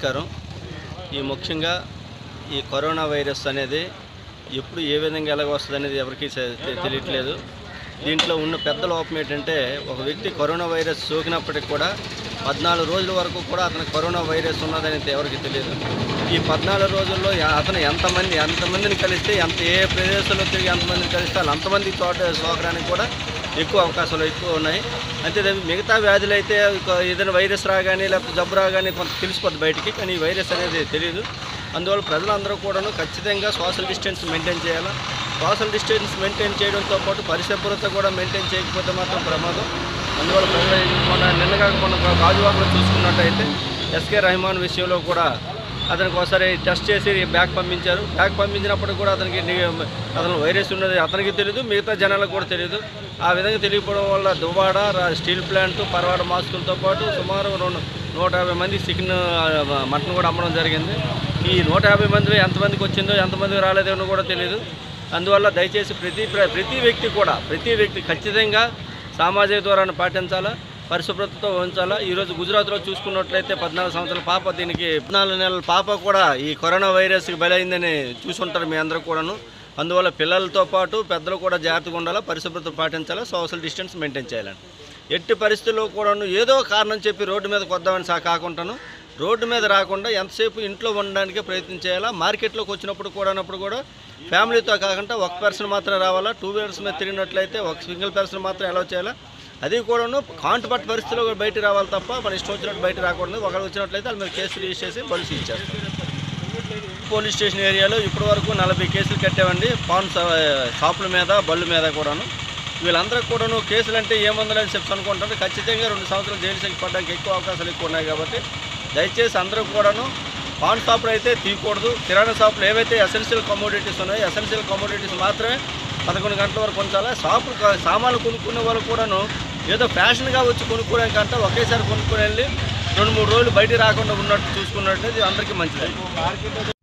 నమస్కారం ఈ ముఖ్యంగా ఈ కరోనా వైరస్ అనేది ఎప్పుడు ఏ విధంగా ఎలాగ వస్తుంది అనేది ఎవరికీ తె- తె- తెలియట్లేదు దీంట్లో ఉన్న పెద్ద లోపం ఏంటంటే ఒక వ్యక్తి కరోనా వైరస్ సోకినప్పటికి కూడా పద్నాలుగు రోజుల వరకు కూడా అతనికి కరోనా వైరస్ ఉన్నదని ఎవరికి తెలియదు ఈ పద్నాలుగు రోజుల్లో యా- అతను ఎంతమంది ఎంతమందిని కలిస్తే ఎంత ఏ ప్రదేశంలో తిరిగి ఎంతమందిని కలిస్తే వాళ్ళు అంతమంది తోట సోకడానికి కూడా ఎక్కువ అవకాశాలు ఎక్కువ ఉన్నాయి అంతే తప్ప మిగతా వ్యాధులు అయితే ఒక ఏదైనా వైరస్ రాగానే లేకపోతే జబ్బు రాగానే కొంత తెలిసిపోద్ది బయటికి కానీ ఈ వైరస్ అనేది తెలియదు అందువల్ల ప్రజలందరూ కూడాను ఖచ్చితంగా సోషల్ డిస్టెన్స్ మెయింటైన్ చేయాలి సోషల్ డిస్టెన్స్ మెయింటైన్ చేయడంతో పాటు పరిశుభ్రత కూడా మెయింటైన్ చేయకపోతే మాత్రం ప్రమాదం అందువల్ల ప్రజలు మొన్న నిన్నగా మొన్న గాజువాకలో చూసుకున్నట్టయితే ఎస్కే రహమాన్ విషయంలో కూడా అతనికి ఒకసారి టెస్ట్ చేసి బ్యాక్ పంపించారు బ్యాక్ పంపించినప్పుడు కూడా అతనికి ని- అతను వైరస్ ఉన్నది అతనికి తెలియదు మిగతా జనాలకు కూడా తెలియదు ఆ విధంగా తెలియకపోవడం వల్ల దువ్వాడ రా- స్టీల్ ప్లాంట్ పరవాడ మాస్కులతో పాటు సుమారు రెండు నూట యాభై మంది చికెన్ ఆ, మటన్ కూడా అమ్మడం జరిగింది ఈ నూట యాభై మంది ఎంతమందికి వచ్చిందో ఎంతమందికి రాలేదో కూడా తెలియదు అందువల్ల దయచేసి ప్రతి ప్ర- ప్రతి వ్యక్తి కూడా ప్రతి వ్యక్తి ఖచ్చితంగా సామాజిక దూరాన్ని పాటించాలా పరిశుభ్రతతో ఉంచాలా ఈరోజు గుజరాత్లో చూసుకున్నట్లయితే పద్నాలుగు సంవత్సరాల పాప దీనికి పద్నాలుగు నెలల పాప కూడా ఈ కరోనా వైరస్కి బలైందని చూసుంటారు మీ అందరూ కూడాను అందువల్ల పిల్లలతో పాటు పెద్దలు కూడా జాగ్రత్తగా ఉండాలా పరిశుభ్రత పాటించాలా సోషల్ డిస్టెన్స్ మెయింటైన్ చేయాలని ఎట్టి పరిస్థితుల్లో కూడాను ఏదో కారణం చెప్పి రోడ్డు మీదకి వద్దామని సా కాకుండాను రోడ్డు మీద రాకుండా ఎంతసేపు ఇంట్లో ఉండడానికే ప్రయత్నం చేయాలా మార్కెట్లోకి వచ్చినప్పుడు కూడానప్పుడు కూడా ఫ్యామిలీతో కాకుండా ఒక పర్సన్ మాత్రం రావాలా టూ వీలర్స్ మీద తిరిగినట్లయితే ఒక సింగిల్ పర్సన్ మాత్రం అలౌ చేయాలా అది కూడాను కాంటు పట్టు పరిస్థితిలో కూడా బయట రావాలి తప్ప మన ఇష్టం వచ్చినట్టు బయట రాకూడదు ఒకరు వచ్చినట్లయితే వాళ్ళ మీద కేసు రిజిస్టర్ చేసి బలి ఇచ్చేస్తాం పోలీస్ స్టేషన్ ఏరియాలో ఇప్పటి వరకు నలభై కేసులు కట్టామండి పాన్ షా- షాపుల మీద బళ్ళు మీద కూడాను వీళ్ళందరికీ కూడాను కేసులు అంటే ఏముందని చెప్పి అనుకుంటారు ఖచ్చితంగా రెండు సంవత్సరాలు జైలు శిక్ష పడడానికి ఎక్కువ అవకాశాలు ఎక్కువ ఉన్నాయి కాబట్టి దయచేసి అందరూ కూడాను పాన్ షాపులు అయితే తీయకూడదు కిరాణా షాపులు ఏవైతే ఎసెన్షియల్ కమోడిటీస్ ఉన్నాయో ఎసెన్షియల్ కమోడిటీస్ మాత్రమే పదకొండు గంటల వరకు ఉంచాలి షాపులు కా- సామాన్లు కొనుక్కునే వాళ్ళు కూడాను ఏదో ఫ్యాషన్గా వచ్చి కొనుక్కోవడం కంటే ఒకేసారి కొనుక్కొని వెళ్ళి రెండు మూడు రోజులు బయట రాకుండా ఉన్నట్టు చూసుకున్నట్టు అందరికీ మంచిది